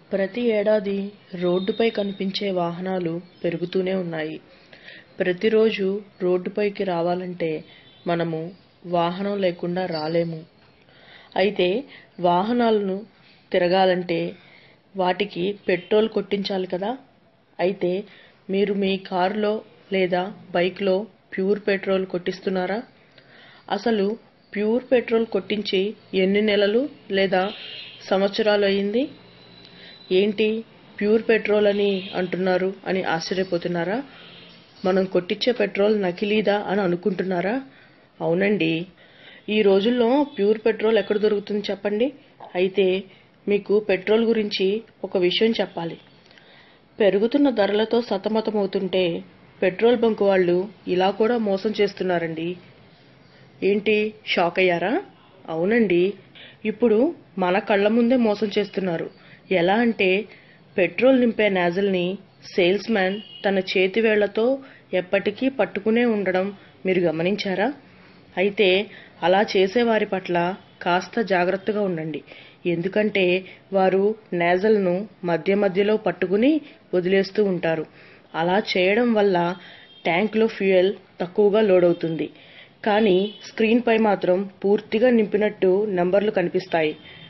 ప్రతి ఏడాది రోడ్డుపై కనిపించే వాహనాలు పెరుగుతూనే ఉన్నాయి ప్రతిరోజు రోడ్డుపైకి రావాలంటే మనము వాహనం లేకుండా రాలేము అయితే వాహనాలను తిరగాలంటే వాటికి పెట్రోల్ కొట్టించాలి కదా అయితే మీరు మీ కారులో లేదా బైక్లో ప్యూర్ పెట్రోల్ కొట్టిస్తున్నారా అసలు ప్యూర్ పెట్రోల్ కొట్టించి ఎన్ని నెలలు లేదా సంవత్సరాలు అయింది ఏంటి ప్యూర్ పెట్రోల్ అని అంటున్నారు అని ఆశ్చర్యపోతున్నారా మనం కొట్టించే పెట్రోల్ నకిలీదా అని అనుకుంటున్నారా అవునండి ఈ రోజుల్లో ప్యూర్ పెట్రోల్ ఎక్కడ దొరుకుతుంది చెప్పండి అయితే మీకు పెట్రోల్ గురించి ఒక విషయం చెప్పాలి పెరుగుతున్న ధరలతో సతమతమవుతుంటే పెట్రోల్ బంక్ వాళ్ళు ఇలా కూడా మోసం చేస్తున్నారండి ఏంటి షాక్ అయ్యారా అవునండి ఇప్పుడు మన కళ్ళ ముందే మోసం చేస్తున్నారు ఎలా అంటే పెట్రోల్ నింపే నాజిల్ని సేల్స్ మ్యాన్ తన చేతి వేళ్లతో ఎప్పటికీ పట్టుకునే ఉండడం మీరు గమనించారా అయితే అలా చేసేవారి పట్ల కాస్త జాగ్రత్తగా ఉండండి ఎందుకంటే వారు నేజల్ను మధ్య మధ్యలో పట్టుకుని వదిలేస్తూ ఉంటారు అలా చేయడం వల్ల ట్యాంక్లో ఫ్యూయల్ తక్కువగా లోడ్ అవుతుంది కానీ స్క్రీన్పై మాత్రం పూర్తిగా నింపినట్టు నంబర్లు కనిపిస్తాయి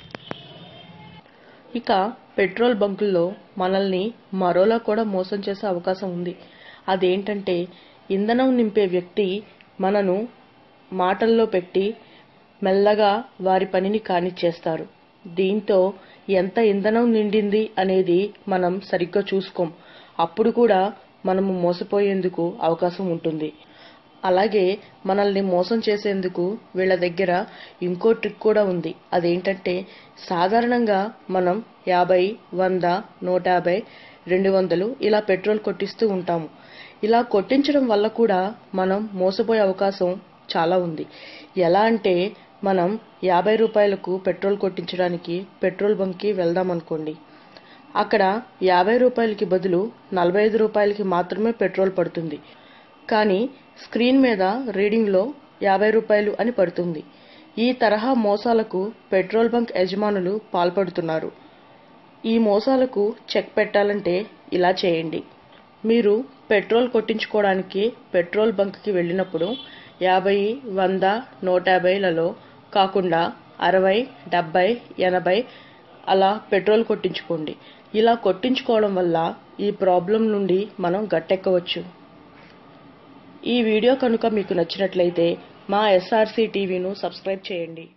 ఇక పెట్రోల్ బంకుల్లో మనల్ని మరోలా కూడా మోసం చేసే అవకాశం ఉంది అదేంటంటే ఇంధనం నింపే వ్యక్తి మనను మాటల్లో పెట్టి మెల్లగా వారి పనిని కానిచ్చేస్తారు దీంతో ఎంత ఇంధనం నిండింది అనేది మనం సరిగ్గా చూసుకోం అప్పుడు కూడా మనము మోసపోయేందుకు అవకాశం ఉంటుంది అలాగే మనల్ని మోసం చేసేందుకు వీళ్ళ దగ్గర ఇంకో ట్రిక్ కూడా ఉంది అదేంటంటే సాధారణంగా మనం యాభై వంద నూట యాభై రెండు వందలు ఇలా పెట్రోల్ కొట్టిస్తూ ఉంటాము ఇలా కొట్టించడం వల్ల కూడా మనం మోసపోయే అవకాశం చాలా ఉంది ఎలా అంటే మనం యాభై రూపాయలకు పెట్రోల్ కొట్టించడానికి పెట్రోల్ బంక్కి వెళ్దాం అనుకోండి అక్కడ యాభై రూపాయలకి బదులు నలభై ఐదు రూపాయలకి మాత్రమే పెట్రోల్ పడుతుంది కానీ స్క్రీన్ మీద రీడింగ్లో యాభై రూపాయలు అని పడుతుంది ఈ తరహా మోసాలకు పెట్రోల్ బంక్ యజమానులు పాల్పడుతున్నారు ఈ మోసాలకు చెక్ పెట్టాలంటే ఇలా చేయండి మీరు పెట్రోల్ కొట్టించుకోవడానికి పెట్రోల్ బంక్కి వెళ్ళినప్పుడు యాభై వంద నూట యాభైలలో కాకుండా అరవై డెబ్బై ఎనభై అలా పెట్రోల్ కొట్టించుకోండి ఇలా కొట్టించుకోవడం వల్ల ఈ ప్రాబ్లం నుండి మనం గట్టెక్కవచ్చు ఈ వీడియో కనుక మీకు నచ్చినట్లయితే మా ఎస్ఆర్సీ టీవీను సబ్స్క్రైబ్ చేయండి